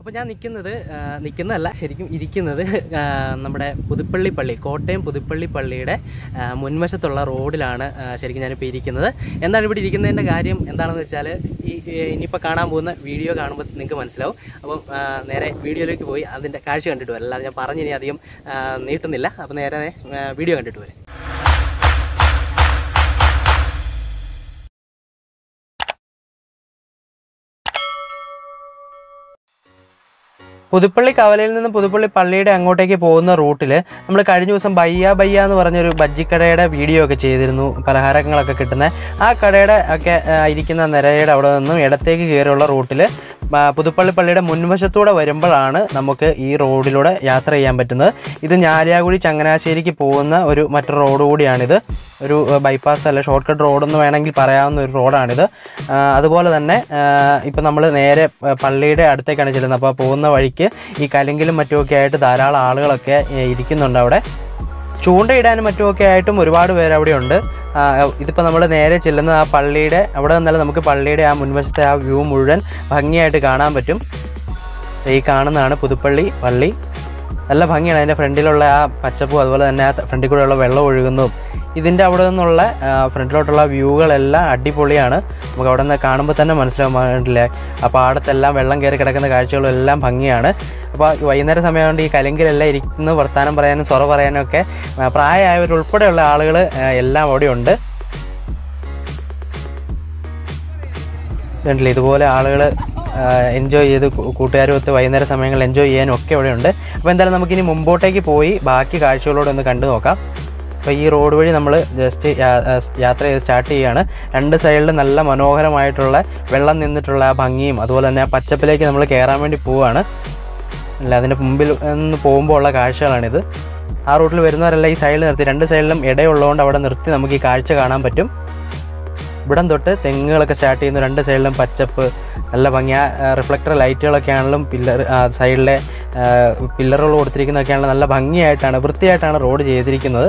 അപ്പോൾ ഞാൻ നിൽക്കുന്നത് നിൽക്കുന്നതല്ല ശരിക്കും ഇരിക്കുന്നത് ആ, നമ്മുടെ പുതുപ്പള്ളി പള്ളി കോട്ടയം പുതുപ്പള്ളി പള്ളിയുടെ ആ, മുൻവശത്തുള്ള റോഡിലാണ് ആ, ശരിക്കും ഞാനിപ്പോൾ ഇരിക്കുന്നത് എന്താണ് ഇവിടെ ഇരിക്കുന്നതിൻ്റെ കാര്യം എന്താണെന്ന് വെച്ചാൽ ഈ ഈ ഇനിയിപ്പോൾ കാണാൻ പോകുന്ന വീഡിയോ കാണുമ്പോൾ നിങ്ങൾക്ക് മനസ്സിലാവും അപ്പം ആ, നേരെ വീഡിയോയിലേക്ക് പോയി അതിൻ്റെ കാഴ്ച കണ്ടിട്ട് വരാം അല്ലാതെ ഞാൻ പറഞ്ഞിനി അധികം ആ, നീട്ടുന്നില്ല അപ്പോൾ നേരെ ആ, വീഡിയോ കണ്ടിട്ട് വരാം പുതുപ്പള്ളി കവലയിൽ നിന്ന് പുതുപ്പള്ളി പള്ളിയുടെ അങ്ങോട്ടേക്ക് പോകുന്ന റൂട്ടിൽ നമ്മൾ കഴിഞ്ഞ ദിവസം ബയ്യ ബയ്യ എന്ന് പറഞ്ഞൊരു ബജ്ജിക്കടയുടെ വീഡിയോ ഒക്കെ ചെയ്തിരുന്നു പലഹാരങ്ങളൊക്കെ കിട്ടുന്ന ആ കടയുടെ ഒക്കെ ആ, ഇരിക്കുന്ന നിരയുടെ അവിടെ നിന്നും ഇടത്തേക്ക് കയറിയുള്ള റൂട്ടിൽ പുതുപ്പള്ളി പള്ളിയുടെ മുൻവശത്തൂടെ വരുമ്പോഴാണ് നമുക്ക് ഈ റോഡിലൂടെ യാത്ര ചെയ്യാൻ പറ്റുന്നത് ഇത് ഞാലിയാകുഴി ചങ്ങനാശ്ശേരിക്ക് പോകുന്ന ഒരു മറ്റൊരു റോഡ് കൂടിയാണിത് ഒരു ബൈപ്പാസ് അല്ല ഷോർട്ട് കട്ട് റോഡെന്ന് വേണമെങ്കിൽ പറയാവുന്ന ഒരു റോഡാണിത് ആ, അതുപോലെ തന്നെ ഇപ്പം നമ്മൾ നേരെ ആ, പള്ളിയുടെ അടുത്തേക്കാണ് ചെല്ലുന്നത് അപ്പോൾ പോകുന്ന വഴിക്ക് ഈ കലിങ്കിലും മറ്റുമൊക്കെ ആയിട്ട് ധാരാളം ആളുകളൊക്കെ ഏ, ഇരിക്കുന്നുണ്ട് അവിടെ ചൂണ്ടയിടാനും മറ്റുമൊക്കെ ആയിട്ടും ഒരുപാട് പേര് അവിടെ ഉണ്ട് ആ, ഇതിപ്പോൾ നമ്മൾ നേരെ ചെല്ലുന്ന ആ പള്ളിയുടെ അവിടെ നിന്നാലും നമുക്ക് പള്ളിയുടെ ആ മുൻവശത്തെ ആ വ്യൂ മുഴുവൻ ഭംഗിയായിട്ട് കാണാൻ പറ്റും ഈ കാണുന്നതാണ് പുതുപ്പള്ളി പള്ളി നല്ല ഭംഗിയാണ് അതിൻ്റെ ഫ്രണ്ടിലുള്ള ആ പച്ചപ്പും അതുപോലെ തന്നെ ആ ഫ്രണ്ടിൽ കൂടെയുള്ള വെള്ളം ഒഴുകുന്നതും ഇതിൻ്റെ അവിടെ നിന്നുള്ള ആ, ഫ്രണ്ടിലോട്ടുള്ള വ്യൂകളെല്ലാം അടിപൊളിയാണ് നമുക്ക് അവിടെ നിന്ന് കാണുമ്പോൾ തന്നെ മനസ്സിലാവാണ്ടില്ലേ ആ പാടത്തെല്ലാം വെള്ളം കയറി കിടക്കുന്ന കാഴ്ചകളും എല്ലാം ഭംഗിയാണ് അപ്പോൾ വൈകുന്നേര സമയമായതുകൊണ്ട് ഈ കലിങ്കിലെല്ലാം ഇരിക്കുന്ന വർത്തമാനം പറയാനും സൊറ പറയാനും ഒക്കെ ആ, പ്രായമായവരുൾപ്പെടെയുള്ള ആളുകൾ എല്ലാം അവിടെ ഉണ്ട് കണ്ടില്ലേ ഇതുപോലെ ആളുകൾ എൻജോയ് ചെയ്ത് കൂ- കൂട്ടുകാരും ഒത്ത് വൈകുന്നേര സമയങ്ങളിൽ എൻജോയ് ചെയ്യാനും ഒക്കെ ഇവിടെ ഉണ്ട് അപ്പോൾ എന്തായാലും നമുക്കിനി മുമ്പോട്ടേക്ക് പോയി ബാക്കി കാഴ്ചകളോട് ഒന്ന് കണ്ടു നോക്കാം അപ്പോൾ ഈ റോഡ് വഴി നമ്മൾ ജസ്റ്റ് യാത്ര ചെയ്ത് സ്റ്റാർട്ട് ചെയ്യുകയാണ് രണ്ട് സൈഡിൽ നല്ല മനോഹരമായിട്ടുള്ള വെള്ളം നിന്നിട്ടുള്ള ആ ഭംഗിയും അതുപോലെ തന്നെ ആ പച്ചപ്പിലേക്ക് നമ്മൾ കയറാൻ വേണ്ടി പോവുകയാണ് അല്ല അതിൻ്റെ മുമ്പിൽ നിന്ന് പോകുമ്പോൾ ഉള്ള കാഴ്ചകളാണിത് ആ റൂട്ടിൽ വരുന്നവരെല്ലാം ഈ സൈഡിൽ നിർത്തി രണ്ട് സൈഡിലും ഇടയുള്ളതുകൊണ്ട് അവിടെ നിർത്തി നമുക്ക് ഈ കാഴ്ച കാണാൻ പറ്റും ഇവിടം തൊട്ട് തെങ്ങുകളൊക്കെ സ്റ്റാർട്ട് ചെയ്യുന്നു രണ്ട് സൈഡിലും പച്ചപ്പ് നല്ല ഭംഗി ആ റിഫ്ലക്ടർ ലൈറ്റുകളൊക്കെ ആണെങ്കിലും പില്ലർ സൈഡിലെ പില്ലറുകൾ കൊടുത്തിരിക്കുന്നതൊക്കെ ആണെങ്കിലും നല്ല ഭംഗിയായിട്ടാണ് വൃത്തിയായിട്ടാണ് റോഡ് ചെയ്തിരിക്കുന്നത്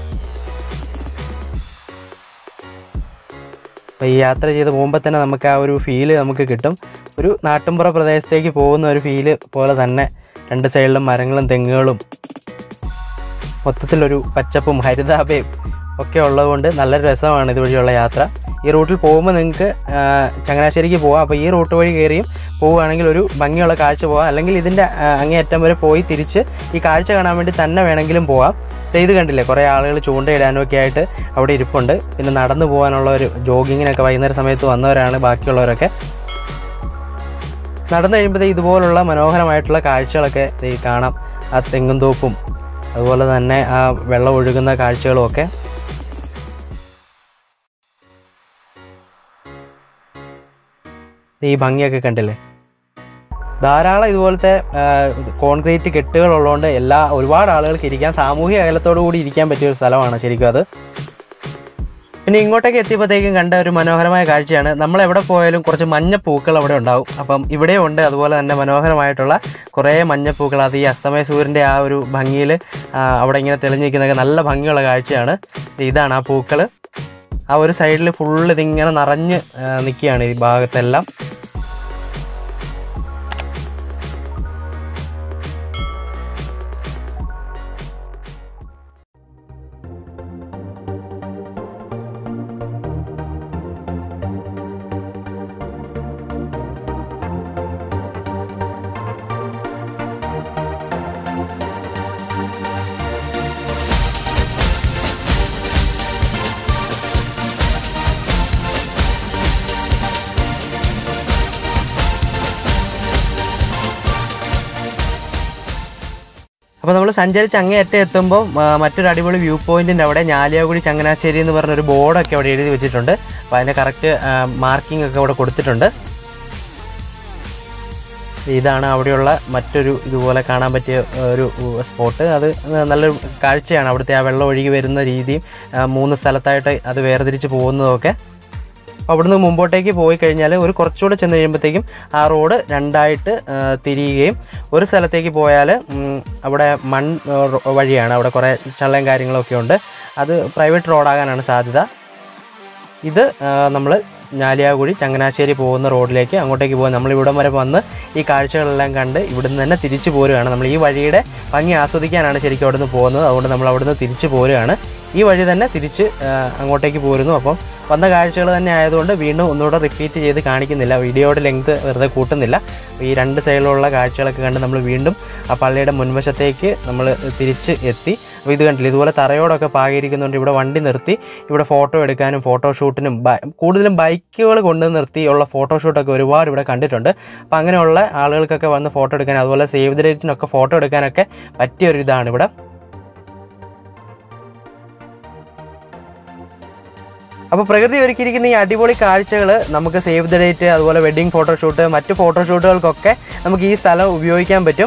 അപ്പോൾ ഈ യാത്ര ചെയ്ത് പോകുമ്പോൾ തന്നെ നമുക്ക് ആ ഒരു ഫീല് നമുക്ക് കിട്ടും ഒരു നാട്ടുമ്പുറ പ്രദേശത്തേക്ക് പോകുന്ന ഒരു ഫീല് പോലെ തന്നെ രണ്ട് സൈഡിലും മരങ്ങളും തെങ്ങുകളും മൊത്തത്തിലൊരു പച്ചപ്പും ഹരിതാഭയും ഒക്കെ ഉള്ളതുകൊണ്ട് നല്ലൊരു രസമാണ് ഇതുവഴിയുള്ള യാത്ര ഈ റൂട്ടിൽ പോകുമ്പോൾ നിങ്ങൾക്ക് ആ, ചങ്ങനാശ്ശേരിക്ക് പോകാം അപ്പോൾ ഈ റൂട്ട് വഴി കയറിയും പോവുകയാണെങ്കിൽ ഒരു ഭംഗിയുള്ള കാഴ്ച പോകാം അല്ലെങ്കിൽ ഇതിൻ്റെ ആ, അങ്ങേയറ്റം വരെ പോയി തിരിച്ച് ഈ കാഴ്ച കാണാൻ വേണ്ടി തന്നെ വേണമെങ്കിലും പോകാം ദേ ഇത് കണ്ടില്ലേ കുറേ ആളുകൾ ചൂണ്ടയിടാനും ഒക്കെ ആയിട്ട് അവിടെ ഇരിപ്പുണ്ട് പിന്നെ നടന്നു പോകാനുള്ള ഒരു ജോഗിങ്ങിനൊക്കെ വൈകുന്നേര സമയത്ത് വന്നവരാണ് ബാക്കിയുള്ളവരൊക്കെ നടന്നു കഴിയുമ്പോൾ ഇതുപോലുള്ള മനോഹരമായിട്ടുള്ള കാഴ്ചകളൊക്കെ ദേ കാണാം ആ തെങ്ങും തോപ്പും അതുപോലെ തന്നെ ആ വെള്ളം ഒഴുകുന്ന കാഴ്ചകളും ഒക്കെ ഈ ഭംഗിയൊക്കെ കണ്ടില്ലേ ധാരാളം ഇതുപോലത്തെ ആ, കോൺക്രീറ്റ് കെട്ടുകൾ ഉള്ളതുകൊണ്ട് എല്ലാ ഒരുപാട് ആളുകൾക്ക് ഇരിക്കാൻ സാമൂഹിക അകലത്തോടു കൂടി ഇരിക്കാൻ പറ്റിയ ഒരു സ്ഥലമാണ് ശരിക്കും അത് പിന്നെ ഇങ്ങോട്ടേക്ക് എത്തിയപ്പോഴത്തേക്കും കണ്ട ഒരു മനോഹരമായ കാഴ്ചയാണ് നമ്മൾ എവിടെ പോയാലും കുറച്ച് മഞ്ഞപ്പൂക്കൾ അവിടെ ഉണ്ടാവും അപ്പം ഇവിടെ ഉണ്ട് അതുപോലെ തന്നെ മനോഹരമായിട്ടുള്ള കുറേ മഞ്ഞപ്പൂക്കൾ അത് ഈ അസ്തമയ സൂര്യൻ്റെ ആ ഒരു ഭംഗിയിൽ അവിടെ ഇങ്ങനെ തെളിഞ്ഞു നിൽക്കുന്നതൊക്കെ നല്ല ഭംഗിയുള്ള കാഴ്ചയാണ് ഇതാണ് ആ പൂക്കൾ ആ ഒരു സൈഡിൽ ഫുള്ള് ഇതിങ്ങനെ നിറഞ്ഞ് നിൽക്കുകയാണ് ഈ ഭാഗത്തെല്ലാം അപ്പോൾ നമ്മൾ സഞ്ചരിച്ച് അങ്ങേയറ്റം എത്തുമ്പോൾ ആ, മറ്റൊരു അടിപൊളി വ്യൂ പോയിന്റിൻ്റെ അവിടെ ഞാലിയാകുടി ചങ്ങനാശ്ശേരി എന്ന് പറഞ്ഞൊരു ബോർഡൊക്കെ അവിടെ എഴുതി വെച്ചിട്ടുണ്ട് അപ്പോൾ അതിൻ്റെ കറക്റ്റ് മാർക്കിംഗ് ഒക്കെ അവിടെ കൊടുത്തിട്ടുണ്ട് ഇതാണ് അവിടെയുള്ള മറ്റൊരു ഇതുപോലെ കാണാൻ പറ്റിയ ആ, ഒരു സ്പോട്ട് അത് നല്ലൊരു കാഴ്ചയാണ് അവിടുത്തെ ആ വെള്ളം ഒഴുകി വരുന്ന രീതിയും ആ, മൂന്ന് സ്ഥലത്തായിട്ട് അത് വേർതിരിച്ച് പോകുന്നതൊക്കെ അപ്പോൾ അവിടുന്ന് മുമ്പോട്ടേക്ക് പോയി കഴിഞ്ഞാൽ ഒരു കുറച്ചുകൂടെ ചെന്ന് കഴിയുമ്പോഴത്തേക്കും ആ റോഡ് രണ്ടായിട്ട് ആ, തിരിയുകയും ഒരു സ്ഥലത്തേക്ക് പോയാൽ ഉം, അവിടെ മൺ ആ, റോ- വഴിയാണ് അവിടെ കുറേ ചള്ളയും കാര്യങ്ങളൊക്കെ ഉണ്ട് അത് പ്രൈവറ്റ് റോഡാകാനാണ് സാധ്യത ഇത് നമ്മൾ ഞാലിയാകുഴി ചങ്ങനാശ്ശേരി പോകുന്ന റോഡിലേക്ക് അങ്ങോട്ടേക്ക് പോകും നമ്മൾ ഇവിടം വരെ വന്ന് ഈ കാഴ്ചകളെല്ലാം കണ്ട് ഇവിടുന്ന് തന്നെ തിരിച്ചു പോരുകയാണ് നമ്മൾ ഈ വഴിയുടെ ഭംഗി ആസ്വദിക്കാനാണ് ശരിക്കും അവിടുന്ന് പോകുന്നത് അതുകൊണ്ട് നമ്മൾ അവിടുന്ന് തിരിച്ചു പോരുകയാണ് ഈ വഴി തന്നെ തിരിച്ച് ആ, അങ്ങോട്ടേക്ക് പോരുന്നു അപ്പം വന്ന കാഴ്ചകൾ തന്നെ ആയതുകൊണ്ട് വീണ്ടും ഒന്നുകൂടെ റിപ്പീറ്റ് ചെയ്ത് കാണിക്കുന്നില്ല വീഡിയോയുടെ ലെങ്ത് വെറുതെ കൂട്ടുന്നില്ല ഈ രണ്ട് സൈഡിലുള്ള കാഴ്ചകളൊക്കെ കണ്ട് നമ്മൾ വീണ്ടും ആ പള്ളിയുടെ മുൻവശത്തേക്ക് നമ്മൾ തിരിച്ച് എത്തി അപ്പോൾ ഇത് കണ്ടില്ല ഇതുപോലെ തറയോടൊക്കെ പാകിയിരിക്കുന്നുണ്ട് ഇവിടെ വണ്ടി നിർത്തി ഇവിടെ ഫോട്ടോ എടുക്കാനും ഫോട്ടോഷൂട്ടിനും ബ- കൂടുതലും ബൈക്കുകൾ കൊണ്ട് നിർത്തിയുള്ള ഫോട്ടോഷൂട്ടൊക്കെ ഒരുപാട് ഇവിടെ കണ്ടിട്ടുണ്ട് അപ്പോൾ അങ്ങനെയുള്ള ആളുകൾക്കൊക്കെ വന്ന് ഫോട്ടോ എടുക്കാൻ അതുപോലെ സേവ് ദ ഡേറ്റിനൊക്കെ ഫോട്ടോ എടുക്കാനൊക്കെ പറ്റിയ ഒരു ഇതാണ് ഇവിടെ അപ്പോൾ പ്രകൃതി ഒരുക്കിയിരിക്കുന്ന ഈ അടിപൊളി കാഴ്ചകൾ നമുക്ക് സേവ് ദ ഡേറ്റ് അതുപോലെ വെഡ്ഡിംഗ് ഫോട്ടോഷൂട്ട് മറ്റ് ഫോട്ടോഷൂട്ടുകൾക്കൊക്കെ നമുക്ക് ഈ സ്ഥലം ഉപയോഗിക്കാൻ പറ്റും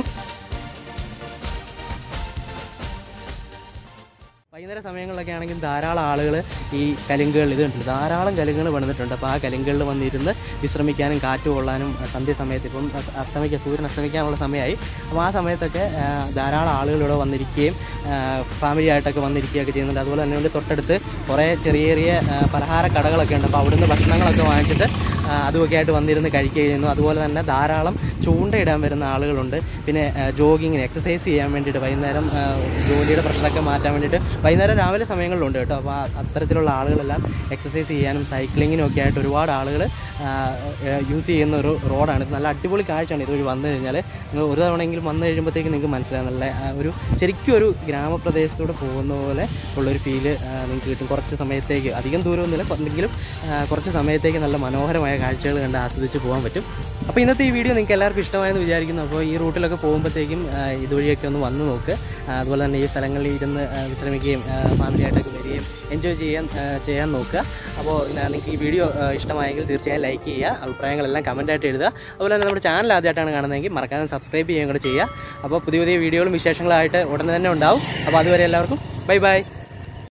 വൈകുന്നേര സമയങ്ങളിലൊക്കെ ആണെങ്കിൽ ധാരാളം ആളുകൾ ഈ കലുങ്കുകൾ ഇത് കണ്ടില്ല ധാരാളം കലുങ്കുകൾ പണിതിട്ടുണ്ട് അപ്പോൾ ആ കലുങ്കുകളിൽ വന്നിരുന്ന് വിശ്രമിക്കാനും കാറ്റ് കൊള്ളാനും ആ, സന്ധ്യ സമയത്ത് ഇപ്പം അസ്- അസ്തമിക്കാൻ സൂര്യൻ അസ്തമിക്കാനുള്ള സമയമായി അപ്പോൾ ആ സമയത്തൊക്കെ ആ, ധാരാളം ആളുകൾ ഇവിടെ വന്നിരിക്കുകയും ഫാമിലി ആയിട്ടൊക്കെ വന്നിരിക്കുകയൊക്കെ ചെയ്യുന്നുണ്ട് അതുപോലെ തന്നെ ഇവിടെ തൊട്ടടുത്ത് കുറേ ചെറിയ ചെറിയ ആ, പലഹാര കടകളൊക്കെ ഉണ്ട് അപ്പോൾ അവിടുന്ന് ഭക്ഷണങ്ങളൊക്കെ വാങ്ങിച്ചിട്ട് ആ, അതുമൊക്കെ ആയിട്ട് വന്നിരുന്ന് കഴിക്കുകയും ചെയ്യുന്നു അതുപോലെ തന്നെ ധാരാളം ചൂണ്ടയിടാൻ വരുന്ന ആളുകളുണ്ട് പിന്നെ ജോഗിങ്ങിന് എക്സസൈസ് ചെയ്യാൻ വേണ്ടിയിട്ട് വൈകുന്നേരം ആ, ജോലിയുടെ പ്രഷറൊക്കെ മാറ്റാൻ വേണ്ടിയിട്ട് വൈകുന്നേരം രാവിലെ സമയങ്ങളിലുണ്ട് കേട്ടോ അപ്പോൾ ആ- അത്തരത്തിലുള്ള ആളുകളെല്ലാം എക്സസൈസ് ചെയ്യാനും സൈക്ലിങ്ങിനും ഒക്കെ ആയിട്ട് ഒരുപാട് ആളുകൾ യൂസ് ചെയ്യുന്ന ഒരു റോഡാണ് ഇത് നല്ല അടിപൊളി കാഴ്ചയാണ് ഇതുവഴി വന്നു കഴിഞ്ഞാൽ നിങ്ങൾ ഒരു തവണയെങ്കിലും വന്നു കഴിയുമ്പോഴത്തേക്ക് നിങ്ങൾക്ക് മനസ്സിലാകും നല്ല ആ, ഒരു ശരിക്കും ഒരു ഗ്രാമപ്രദേശത്തൂടെ പോകുന്ന പോലെ ഉള്ളൊരു ഫീല് നിങ്ങൾക്ക് കിട്ടും കുറച്ച് സമയത്തേക്ക് അധികം ദൂരമൊന്നുമില്ല എങ്കിലും ആ, കുറച്ച് സമയത്തേക്ക് നല്ല മനോഹരമായ കാഴ്ചകൾ കണ്ട് ആസ്വദിച്ച് പോകാൻ പറ്റും അപ്പോൾ ഇന്നത്തെ ഈ വീഡിയോ നിങ്ങൾക്ക് എല്ലാവർക്കും ഇഷ്ടമായെന്ന് വിചാരിക്കുന്നു അപ്പോൾ ഈ റൂട്ടിലൊക്കെ പോകുമ്പോഴത്തേക്കും ആ, ഇതുവഴിയൊക്കെ ഒന്ന് വന്ന് നോക്ക് ആ, അതുപോലെ തന്നെ ഈ സ്ഥലങ്ങളിൽ ഇരുന്ന് ആ, വിശ്രമിക്കുകയും ഫാമിലി ആയിട്ടൊക്കെ വരികയും എൻജോയ് ചെയ്യാൻ ആ, ചെയ്യാൻ നോക്കുക അപ്പോൾ നിങ്ങൾക്ക് ഈ വീഡിയോ ആ, ഇഷ്ടമായെങ്കിൽ തീർച്ചയായും ലൈക്ക് ചെയ്യുക അഭിപ്രായങ്ങളെല്ലാം കമൻറ്റായിട്ട് എഴുതുക അതുപോലെ തന്നെ നമ്മുടെ ചാനൽ ആദ്യമായിട്ടാണ് കാണുന്നതെങ്കിൽ മറക്കാതെ സബ്സ്ക്രൈബ് ചെയ്യുകയും കൂടെ ചെയ്യുക അപ്പോൾ പുതിയ പുതിയ വീഡിയോകളും വിശേഷങ്ങളായിട്ട് ഉടനെ തന്നെ ഉണ്ടാവും അപ്പോൾ അതുവരെ എല്ലാവർക്കും ബൈ ബൈ